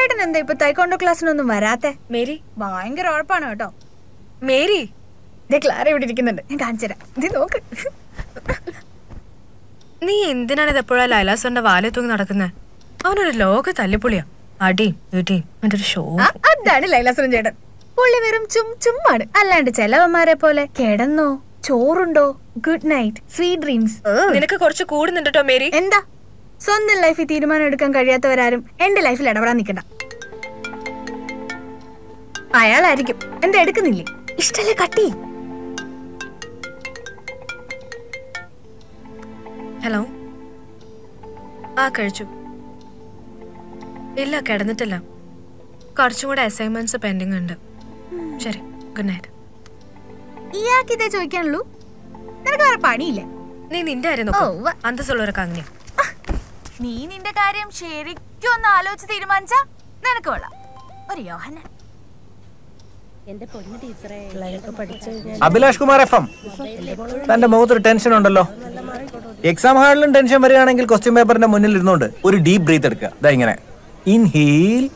ചേട്ടൻ എന്താ ഇപ്പൊ തൈക്കോണ്ടോ ക്ലാസ്സിനൊന്നും വരാത്തെ മേരി ഭയങ്കര ഉഴപ്പാണ് കേട്ടോ മേരി ദേ ക്ലാര ഇവിടെ ഇരിക്കുന്നുണ്ട് ഞാൻ കാണിച്ചുതരാം ഇത് നോക്ക് നീ എന്തിനാണ് ഇത് എപ്പോഴാ ലൈലാസറിന്റെ വാലെ തൂങ്ങി നടക്കുന്നത് അവനൊരു ലോക തല്ലിപ്പൊളിയാ അടിയും ഇടിയും അവന്റെ ഒരു ഷോ ആ, അതാണ് ലൈലാസുരൻ ചേട്ടൻ പുള്ളി വെറും ചും ചുമ്മാണ് അല്ലാണ്ട് ചെലവന്മാരെ പോലെ കിടന്നോ ചോറുണ്ടോ ഗുഡ് നൈറ്റ് സ്വീറ്റ് ഡ്രീംസ് നിനക്ക് കുറച്ച് കൂടുന്നുണ്ട് കേട്ടോ മേരി എന്താ സ്വന്തം ലൈഫിൽ തീരുമാനം എടുക്കാൻ കഴിയാത്തവരാരും എന്റെ ലൈഫിൽ ഇടപെടാൻ നിൽക്കണ്ട അയാളായിരിക്കും എന്താ എടുക്കുന്നില്ലേ ഇഷ്ടല്ലേ കട്ടി ഹലോ ആ കഴിച്ചു ഇല്ല കിടന്നിട്ടില്ല കുറച്ചും കൂടെ അസൈൻമെന്റ്സ് പെൻഡിങ് ഉണ്ട് ശരി ഗുഡ് നൈറ്റ് ഇയാൾക്ക് ഇതേ ചോദിക്കാനുള്ളൂ നിനക്ക് വേറെ പണിയില്ലേ നീ നിന്റെ കാര്യം ഓ, നോക്കൂ ഉവ്വ. അന്തസ്സുള്ളവരൊക്കെ അങ്ങനെയാ നീ നിന്റെ കാര്യം ശരിക്കും ഒന്ന് ആലോചിച്ച് തീരുമാനിച്ചാ നിനക്ക് കൊള്ളാം ഒരു യോഹന അഭിലാഷ് കുമാർ എഫ് എം തന്റെ മുഖത്തൊരു ടെൻഷൻ ഉണ്ടല്ലോ എക്സാം ഹാളിലും ടെൻഷൻ വരികയാണെങ്കിൽ ക്വസ്റ്റ്യൻ പേപ്പറിന്റെ മുന്നിൽ ഇരുന്നുകൊണ്ട് ഒരു ഡീപ് ബ്രീത്ത് എടുക്കുക ഇതാ ഇങ്ങനെ ഇൻഹീൽ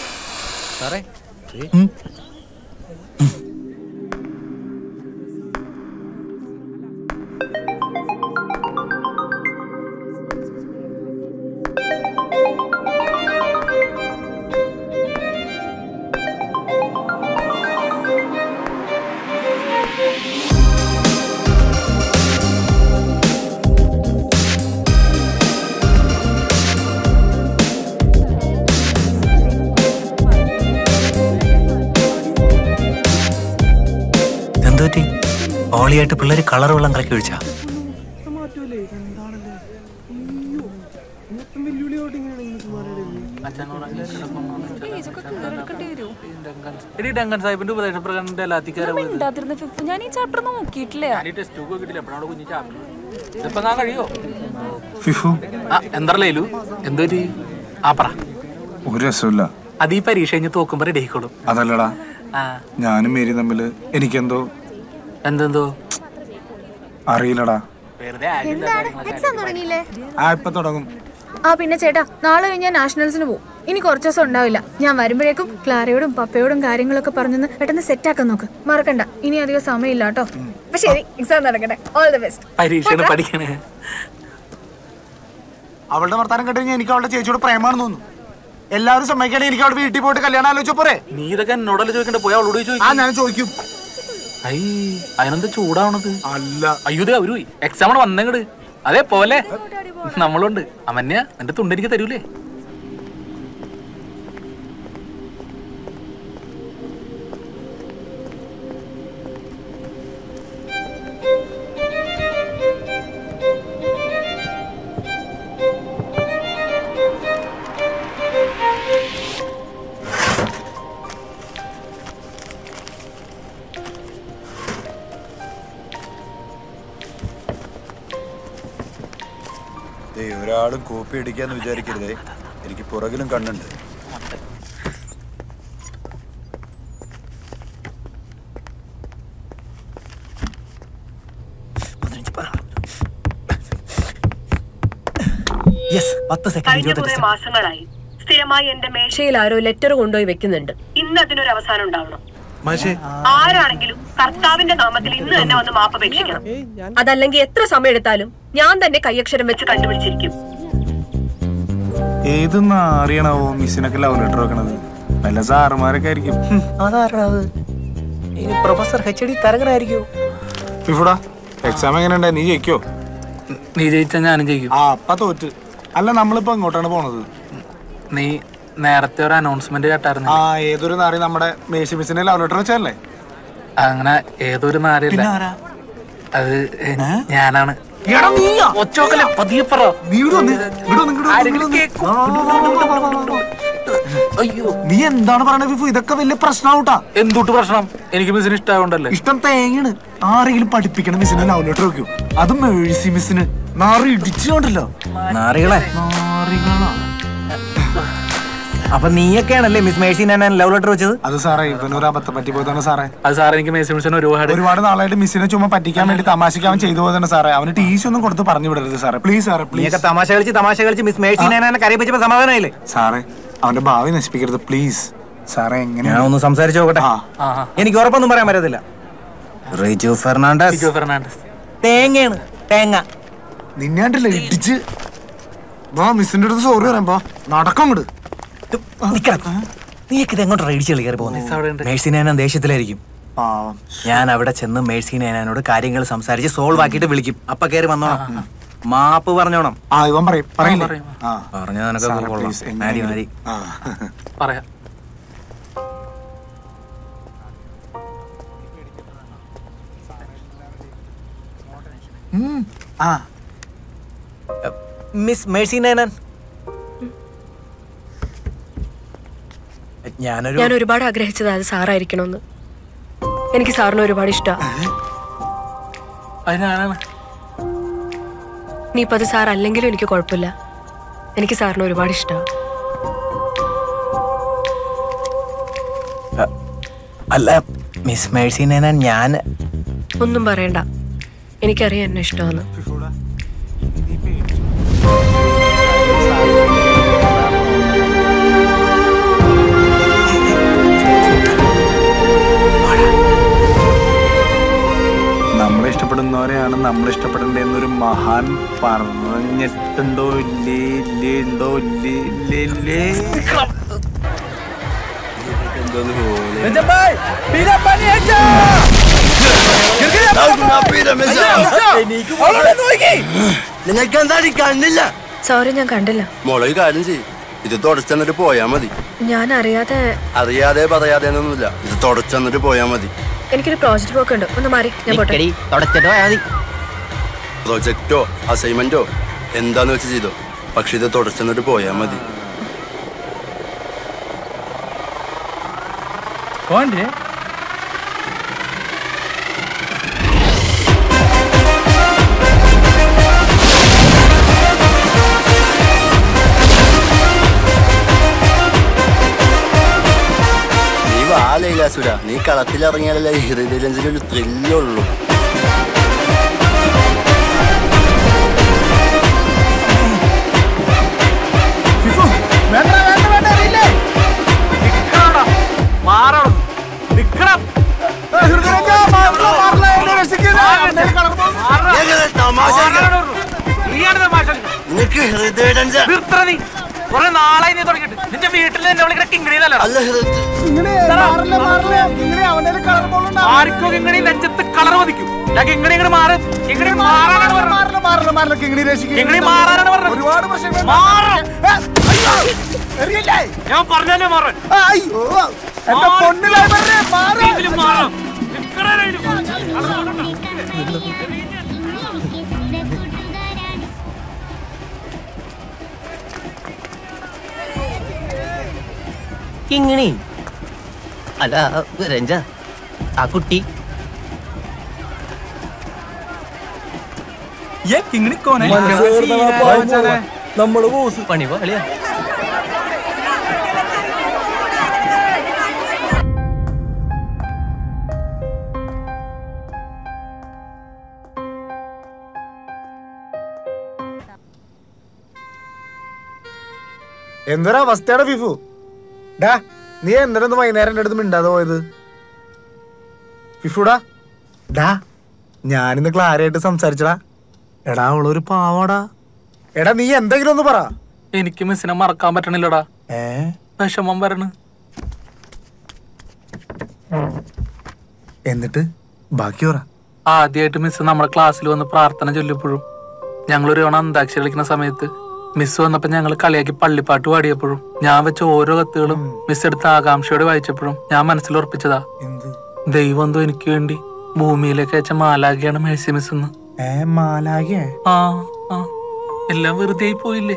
എന്തോറ്റി ഓളിയായിട്ട് പിള്ളേര് കളർ വെള്ളം കലക്കി ഒഴിച്ചാ എടി ഡങ്കൻ സാഹിബിന്റെ ഉപദേശപ്രകാരം എന്റെ ലാത്തിക്കാരെ മിണ്ടാതിരുന്ന ഫിഫ് ഞാൻ ഈ ചാപ്റ്റർ നോക്കിയിട്ടില്ല ടെസ്റ്റ് ബുക്ക് കിട്ടില്ല എപ്പോഴാണ് കുഞ്ഞു ചാപ്പിള് ഇതിപ്പോ ഞാൻ കഴിയോ ഫിഫു ആ എന്താ ലേലു എന്തോ ആ പറ ഒരു രസമില്ല അത് ഈ പരീക്ഷ കഴിഞ്ഞ് തോക്കുമ്പോ റെഡി ആയിക്കോളും അതല്ലടാ ആ ഞാനും മേരി തമ്മില് എനിക്കെന്തോ എന്തെന്തോ അറിയില്ലടാ വെറുതെ എന്താണ് എക്സാം തുടങ്ങിയില്ലേ ആ ഇപ്പൊ തുടങ്ങും ആ പിന്നെ ചേട്ടാ നാളെ കഴിഞ്ഞ് ഞാൻ നാഷണൽസിന് പോകും ഇനി കുറച്ച് ദിവസം ഉണ്ടാവില്ല ഞാൻ വരുമ്പോഴേക്കും ക്ലാരയോടും പപ്പയോടും കാര്യങ്ങളൊക്കെ പറഞ്ഞൊന്ന് പെട്ടെന്ന് സെറ്റ് ആക്കാൻ നോക്ക് മറക്കണ്ട ഇനി അധികം സമയമില്ല കേട്ടോ അപ്പൊ ശരി എക്സാം നടക്കട്ടെ ഓൾ ദി ബെസ്റ്റ് പരീക്ഷയാണ് പഠിക്കണേ അവളുടെ വർത്താനം കേട്ട് കഴിഞ്ഞാൽ എനിക്ക് അവളുടെ ചേച്ചിയോട് പ്രേമാണെന്ന് തോന്നുന്നു എല്ലാവരും സമ്മതിക്കണേ എനിക്ക് അവിടെ വീട്ടിൽ പോയിട്ട് കല്യാണം ആലോചിച്ച പോരെ നീ ഇതൊക്കെ എന്നോടല്ലേ ചോദിക്കണ്ടേ പോയി അവളോട് ആ ചോദിക്കും ഞാൻ ചോദിക്കും ഐ അതിനെന്താ ചൂടാവണത് അല്ല അയ്യോ ദേ അവര് പോയി എക്സാം വന്നെങ്ങട് അതെ പോലെ നമ്മളുണ്ട് അവന്യ എന്റെ തുണ്ടെനിക്ക് തരൂലേ ദേ, ഒരാളും കോപ്പി അടിക്കാന്ന് വിചാരിക്കരുതേ എനിക്ക് പുറകിലും കണ്ണുണ്ട് യെസ് പത്ത് സെക്കൻഡ് കഴിഞ്ഞ ഇരുപത്തഞ്ച് കുറെ സെക്കൻഡ് മാസങ്ങളായി സ്ഥിരമായി എന്റെ മേശയിൽ ആരോ ലെറ്റർ കൊണ്ടുപോയി വെക്കുന്നുണ്ട് ഇന്ന് അതിനൊരു അവസാനം ഉണ്ടാവണം ആരാണെങ്കിലും കർത്താവിന്റെ നാമത്തിൽ ഇന്ന് തന്നെ വന്ന് മാപ്പപേക്ഷിക്കണം അതല്ലെങ്കിൽ എത്ര സമയം എടുത്താലും ഞാൻ തന്നെ കൈയക്ഷരം വെച്ച് കണ്ടുപിടിച്ചിരിക്കും ഏതെന്ന് അറിയണാവോ മിസ്സിനൊക്കെ ലവ് ലെറ്റർ വെക്കണത് വല്ല സാറുമാരൊക്കെ ആയിരിക്കും അതാരാ അത് ഇനി പ്രൊഫസർ എച്ച് ഡി തരകനായിരിക്കും ഫിഫുടാ എക്സാം എങ്ങനെയുണ്ടാ നീ ജയിക്കോ നീ ജയിച്ചാൽ ഞാനും ചെയ്യും ആ അപ്പ തോറ്റ് അല്ല നമ്മളിപ്പോ എങ്ങോട്ടാണ് പോണത് നീ നേരത്തെ ഒരു അനൗൺസ്മെന്റ് കേട്ടായിരുന്നു ആ ഏതൊരു നാറി നമ്മുടെ മേശി മിസ്സിനെ ലവ് ലെറ്റർ വെച്ചല്ലേ അങ്ങനെ ഏതൊരു നാരല്ല അത് ഞാനാണ് ഒച്ചോക്കല്ലേ പതിയെ പറ ആരെങ്കിലും കേക്കും. അയ്യോ നീ എന്താണ് പറയണത് ഫിഫു ഇതൊക്കെ വലിയ പ്രശ്നമാവൂട്ടാ എന്തുട്ട് പ്രശ്നം എനിക്ക് മിസ്സിന് ഇഷ്ടമായോണ്ടല്ലേ ഇഷ്ടം തേങ്ങയാണ് ആരെങ്കിലും പഠിപ്പിക്കണം മിസ്സിനെ ലവ് ലെറ്റർ വെക്കും അത് മേഴ്സി മിസ്സിന് നാറി ഇടിച്ചുകൊണ്ടല്ലോ നാറികളെ നാറികളാ അപ്പൊ നീയൊക്കെയാണല്ലേ മിസ് മേഴ്സി ഞാൻ ലവ് ലെറ്റർ വെച്ചത് അത് സാറേ ഇവനൊരു അബദ്ധം പറ്റി പോയതാണ് സാറേ അത് സാർ എനിക്ക് മേഴ്സി മിസ്സിന് ഒരുപാട് ഒരുപാട് നാളായിട്ട് മിസ്സിനെ ചുമ്മാ പറ്റിക്കാൻ വേണ്ടി തമാശയ്ക്ക് അവൻ ചെയ്തു പോയതാണ് സാറേ അവന് ടി സി ഒന്നും കൊടുത്ത് പറഞ്ഞു വിടരുത് സാറേ പ്ലീസ് സാറേ പ്ലീസ് നീയൊക്കെ തമാശ കളിച്ച് തമാശ കളിച്ച് മിസ് മേഴ്സി ഞാൻ കരയിപ്പിച്ചപ്പോ സമാധാനമായില്ലേ സാറേ അവന്റെ ഭാവി നശിപ്പിക്കരുത് പ്ലീസ് സാറേ ഞാൻ എങ്ങനെയാ ഒന്ന് സംസാരിച്ചു നോക്കട്ടെ ആ ആ ആ. എനിക്ക് ഉറപ്പൊന്നും പറയാൻ പറ്റത്തില്ല റിജു ഫെർണാണ്ടസ് ലിജോ ഫെർണാണ്ടസ് തേങ്ങയാണ് തേങ്ങ നിന്നാണ്ടല്ലേ ഇടിച്ച് വാ മിസ്സിന്റെ അടുത്ത് സോറി പറയാം വാ നടക്കം വിട് നീക്ക് ഇത് എങ്ങോട്ട് റൈഡിച്ച് കയറി അവിടെ പോകുന്നത് ഉണ്ട്. മേഴ്സിനേനൻ ദേഷ്യത്തിലായിരിക്കും പാവം ഞാൻ അവിടെ ചെന്ന് മേഴ്സിനേനോട് കാര്യങ്ങൾ സംസാരിച്ച് സോൾവ് ആക്കിയിട്ട് വിളിക്കും അപ്പൊ കയറി വന്നോണം മാപ്പ് പറഞ്ഞോണം ആ ഇവൻ പറയും പറയില്ലേ പറയും. ആ പറഞ്ഞ നിനക്ക് സാറേ, കൊള്ളാം please, മതി എങ്ങനെയെങ്കിലും. മതി ആ പറയാം ആ മിസ് മേഴ്സിനേനൻ ഞാനൊരു ഞാൻ ഒരുപാട് ആഗ്രഹിച്ചത് അത് സാറായിരിക്കണമെന്ന് എനിക്ക് സാറിന് ഒരുപാട് ഇഷ്ടമാണ് അത് ഞാനാണ് ഇനിയിപ്പോ അത് സാർ അല്ലെങ്കിലും എനിക്ക് കുഴപ്പമില്ല എനിക്ക് സാറിന് ഒരുപാട് ഇഷ്ടമാണ് അല്ല മിസ് മേഴ്സിനേനൻ ഞാൻ ഒന്നും പറയണ്ട എനിക്കറിയാം എന്നെ ഇഷ്ടമാണ് നമ്മളെ ഇഷ്ടപ്പെടുന്നവരെയാണ് നമ്മൾ ഇഷ്ടപ്പെടേണ്ടതെന്നൊരു മഹാൻ പറഞ്ഞിട്ടുണ്ടോ ഇല്ലേ ഇല്ലേ ഉണ്ടോ ഇല്ലേ ഇല്ലേ ഇല്ലേ നിങ്ങൾക്ക് എന്താ കണ്ടില്ല സോറി ഞാൻ കണ്ടില്ല മുളക് കാര്യം ചെയ്യും ഇത് തുടച്ചെന്നിട്ട് പോയാ മതി ഞാൻ അറിയാതെ അറിയാതെ പറയാതെ ഒന്നുമില്ല ഇത് തുടച്ചെന്നിട്ട് പോയാ മതി എനിക്കൊരു പ്രോജക്റ്റ് വർക്ക് ഉണ്ട് ഒന്ന് മാറി ഞാൻ പോട്ടെ പ്രൊജക്റ്റോ അസൈൻമെന്റോ എന്താന്ന് വെച്ച് ചെയ്തോ പക്ഷെ ഇത് തുടച്ചെന്നിട്ട് പോയാ മതി പോണ്ടേ നീ വാ ലൈലാസുര നീ കളത്തിലിറങ്ങിയാലല്ലേ ഹൃദയരഞ്ജന ഒരു ത്രില്ലുള്ളൂ മാറണം നിക്കണം നിനക്ക് ഹൃദയരഞ്ജ നിർത്തണ നീ കുറെ നാളായി നീ തുടങ്ങിയിട്ട് നിന്റെ വീട്ടിൽ എന്നെ വിളിക്കുന്ന കിങ്ങിണിയിലല്ല അല്ല ഹൃദയ ആർക്കോ കിങ്ങിണി നെഞ്ചത്ത് കളർ മതിക്കും ഞാൻ കിങ്ങിണി ഇങ്ങോട്ട് മാറും കിങ്ങിണി മാറാനാണ് പറഞ്ഞത് കിങ്ങിണി മാറാനാണ് പറഞ്ഞത് ഒരുപാട് പ്രശ്നങ്ങൾ മാറും ഞാൻ പറഞ്ഞല്ലേ മാറാൻ എന്റെ പൊന്നിലെ മാറി എങ്കിലും മാറാം നിക്കണേലും. കിങ്ങിണി അല്ല രഞ്ജ ആ കുട്ടി നമ്മള് ബോസ് പണി പോളിയാ എന്തൊരു അവസ്ഥയാണ് ഫിഫു ഡാ നീ എന്തിനൊന്ന് വൈകുന്നേരം എൻ്റെ അടുത്ത് മിണ്ടാതെ പോയത് ഫിഫുടാ ഡാ ഞാനിന്ന് ക്ലാരയായിട്ട് സംസാരിച്ചടാ എടാ അവളൊരു പാവാടാ എടാ നീ എന്തെങ്കിലും ഒന്ന് പറ എനിക്ക് മിസ്സിനെ മറക്കാൻ പറ്റണില്ലടാ ഏ വിഷമം വരണ് എന്നിട്ട് ബാക്കി പറ ആദ്യമായിട്ട് മിസ് നമ്മുടെ ക്ലാസ്സിൽ വന്ന് പ്രാർത്ഥന ചൊല്ലിയപ്പോഴും ഞങ്ങൾ ഒരു തവണ അന്താക്ഷരി കളിക്കുന്ന സമയത്ത് മിസ് വന്നപ്പോ ഞങ്ങൾ കളിയാക്കി പള്ളിപ്പാട്ട് പാടിയപ്പോഴും ഞാൻ വെച്ച ഓരോ കത്തുകളും മിസ് എടുത്ത് ആകാംക്ഷയോടെ വായിച്ചപ്പോഴും ഞാൻ മനസ്സിൽ ഉറപ്പിച്ചതാ എന്ത് ദൈവം എന്തോ എനിക്ക് വേണ്ടി ഭൂമിയിലേക്ക് അയച്ച മാലാഖയാണ് മേഴ്സി മിസ് എന്ന് ഏ മാലാകെ ആ ആ എല്ലാം വെറുതെ ആയി പോയില്ലേ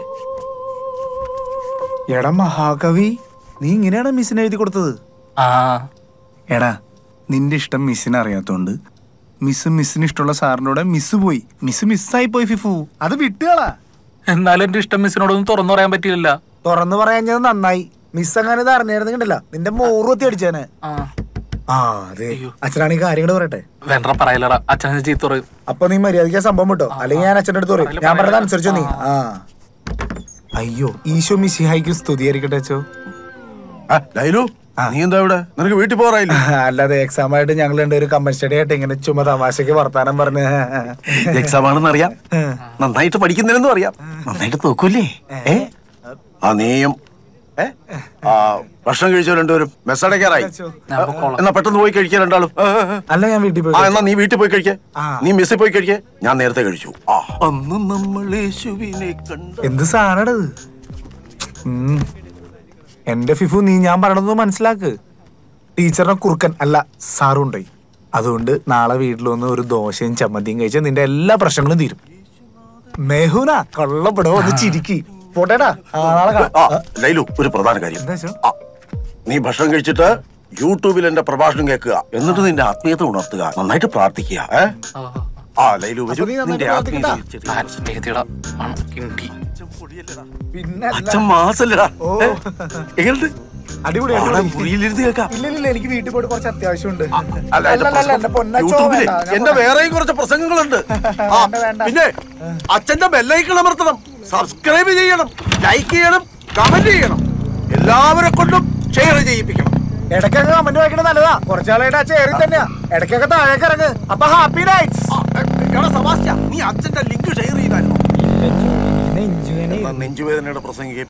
എടാ മഹാകവി നീ ഇങ്ങനെയാണ് മിസ്സിന് എഴുതി കൊടുത്തത് ആ എടാ നിന്റെ ഇഷ്ടം മിസ്സിനെ അറിയാത്തോണ്ട് മിസ് മിസ്സിന് ഇഷ്ടമുള്ള സാറിനോട് മിസ് പോയി മിസ് മിസ്സായി പോയി ഫിഫു അത് വിട്ടുകളാ എന്നാലും എന്റെ ഇഷ്ടം മിസ്സിനോടൊന്നും തുറന്നു പറയാൻ പറ്റിയില്ല തുറന്നു പറയാഞ്ഞത് നന്നായി മിസ് അങ്ങനെ ഇത് അറിഞ്ഞായിരുന്നെങ്കിലല്ല നിന്റെ മോറുത്തി അടിച്ചേനെ ആ ആ അതെ അച്ഛനാണ് ഈ കാര്യങ്ങൾ പറയട്ടെ വേണ്ട പറയലടാ അച്ഛനെ ചീത്ത പറയും അപ്പൊ നീ മര്യാദയ്ക്ക് ആ സംഭവം വിട്ടോ അല്ലെങ്കിൽ ഞാൻ അച്ഛൻ്റെ അടുത്ത് പറയും ഞാൻ പറഞ്ഞത് അനുസരിച്ചോ നീ ആ അയ്യോ ഈശോ മിസ്സിഹായിക്കും സ്തുതിയായിരിക്കട്ടെ അച്ചോ ലൈലു നീ എന്താ ഇവിടെ നിനക്ക് വീട്ടിൽ പോറായില്ല അല്ലാതെ എക്സാം ആയിട്ട് ഞങ്ങൾ രണ്ടുപേരും കമ്പൻ സ്റ്റഡി ആയിട്ട് ഇങ്ങനെ ചുമ തമാശക്ക് വർത്താനം പറഞ്ഞ് എക്സാം ആണെന്ന് അറിയാം നന്നായിട്ട് പഠിക്കുന്നില്ലെന്നും അറിയാം നന്നായിട്ട് നോക്കൂലേ ഏ ആ നീയും ഏ? ആ ഭക്ഷണം കഴിച്ചോ രണ്ടുപേരും മെസ്സടക്കാറായി എന്നാ പെട്ടെന്ന് പോയി കഴിക്കുക രണ്ടാളും ഏ, ഏ, ഏ. അല്ല ഞാൻ വീട്ടിൽ ആ എന്നാ നീ വീട്ടിൽ പോയി കഴിക്കേ ആ. നീ മെസ്സിൽ പോയി കഴിക്കേ ഞാൻ നേരത്തെ കഴിച്ചു ആ അന്ന് നമ്മൾ യേശുവിനെ കണ്ട എന്ത് സാധനത് എന്റെ ഫിഫു നീ ഞാൻ പറയണത് മനസ്സിലാക്ക് ടീച്ചറിനെ കുറുക്കൻ അല്ല സാറുണ്ടായി അതുകൊണ്ട് നാളെ വീട്ടിൽ വന്ന് ഒരു ദോശയും ചമ്മന്തിയും കഴിച്ചാൽ നിന്റെ എല്ലാ പ്രശ്നങ്ങളും തീരും മെഹുന കൊള്ളപ്പെടോ ഒന്ന് ചിരിക്കി പോട്ടേടാ ആ, നാളെ കാണാം. ആ ലൈലു ഒരു പ്രധാന കാര്യം എന്താ വെച്ചോ? ആ, നീ ഭക്ഷണം കഴിച്ചിട്ട് യൂട്യൂബിൽ എന്റെ പ്രഭാഷണം കേൾക്കുക എന്നിട്ട് നിന്റെ ആത്മീയത ഉണർത്തുക നന്നായിട്ട് പ്രാർത്ഥിക്കുക ഏ? ആ ലൈലു വരൂ അപ്പൊ നീ നന്നായിട്ട് നിന്റെ പ്രാർത്ഥിക്കട്ടാ? ആത്മീയത കിണ്ടി പിന്നെ അല്ല. അച്ഛൻ മാസല്ലടാ ഓ. ഏ? എങ്ങനെയുണ്ട് അടിപൊളി അവിടെ അടിപൊളി മുറിയിലിരുന്ന് കേൾക്കാം ഇല്ല ഇല്ല എനിക്ക് വീട്ടിൽ പോയിട്ട് കുറച്ച് അത്യാവശ്യമുണ്ട് അല്ല, എന്റെ അല്ല, അല്ല, പ്രസംഗം- എന്റെ പൊന്നച്ചോ യൂട്യൂബിലെ വേണ്ട, ഞാൻ എന്റെ പറയാം. വേറെയും കുറച്ച് പ്രസംഗങ്ങളുണ്ട് ആ, വേണ്ട, വേണ്ട. പിന്നെ അച്ഛന്റെ ബെല്ലൈക്കൺ അമർത്തണം സബ്സ്ക്രൈബ് ചെയ്യണം ലൈക്ക് ചെയ്യണം കമന്റ് ചെയ്യണം എല്ലാവരെ കൊണ്ടും ഷെയർ ചെയ്യിപ്പിക്കണം ഇടയ്ക്കൊക്കെ കമന്റ് വായിക്കണത് നല്ലതാ കുറച്ചാളായിട്ട് ആ ചേറി തന്നെയാ ഇടയ്ക്കൊക്കെ താഴേക്ക് ഇറങ്ങ് അപ്പൊ ഹാപ്പി നൈറ്റ്സ് ആ, എടാ സെബാസ്റ്റ്യൻ, നീ അച്ഛന്റെ ലിങ്ക് ഷെയർ ചെയ്തായിരുന്നു നെഞ്ചുവേദനയുടെ പ്രസംഗിക്കുക